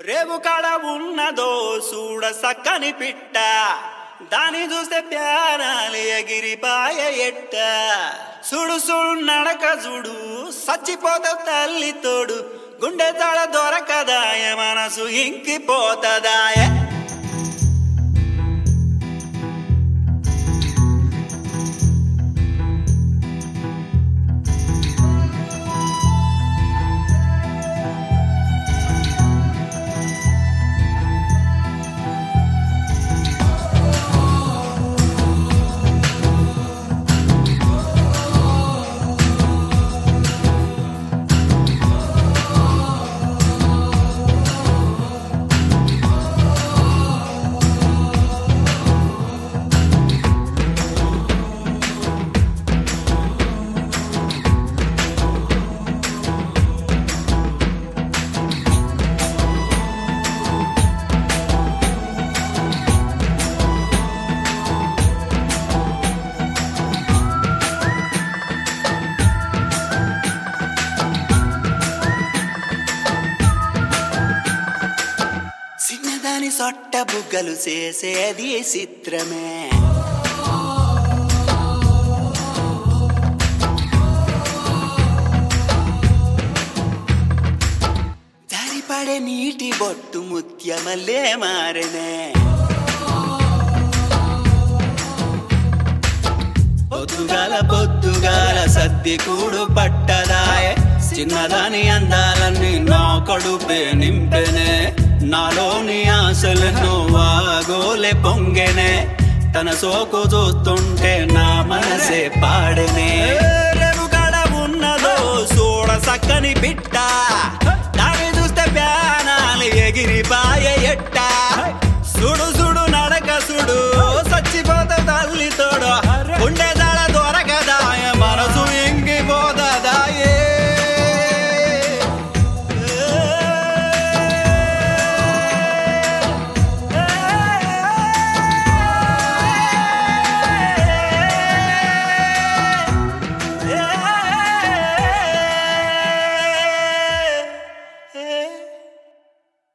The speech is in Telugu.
రేవు కాడ ఉన్నదో చూడ సక్కని పిట్ట దాని చూస్తే ప్యారాలి ఎగిరిపాయ ఎట్ట సుడు సుడు నడక చూడు సచ్చిపోత తల్లి తోడు గుండె తాళ దొరకదాయ మనసు ఇంకిపోతదాయ చిన్నదాని సొట్ట బుగ్గలు చేసేది చిత్రమే జారిపడే నీటి బొట్టు ముత్యమల్లే మారనే పొద్దుగాల పొద్దుగాల సద్ది కూడు పట్టదాయ చిన్నదాని అందాలన్నీ నా కడుపే నింపెనే నాలోని ఆశలను వాగోలే పొంగెనే తన సోకు చూస్తుంటే నా మనసే పాడనే రేవుగాడ ఉన్నదో చూడ సక్కని బిట్ట దాని చూస్తే ప్యానాలు ఎగిరిపాయ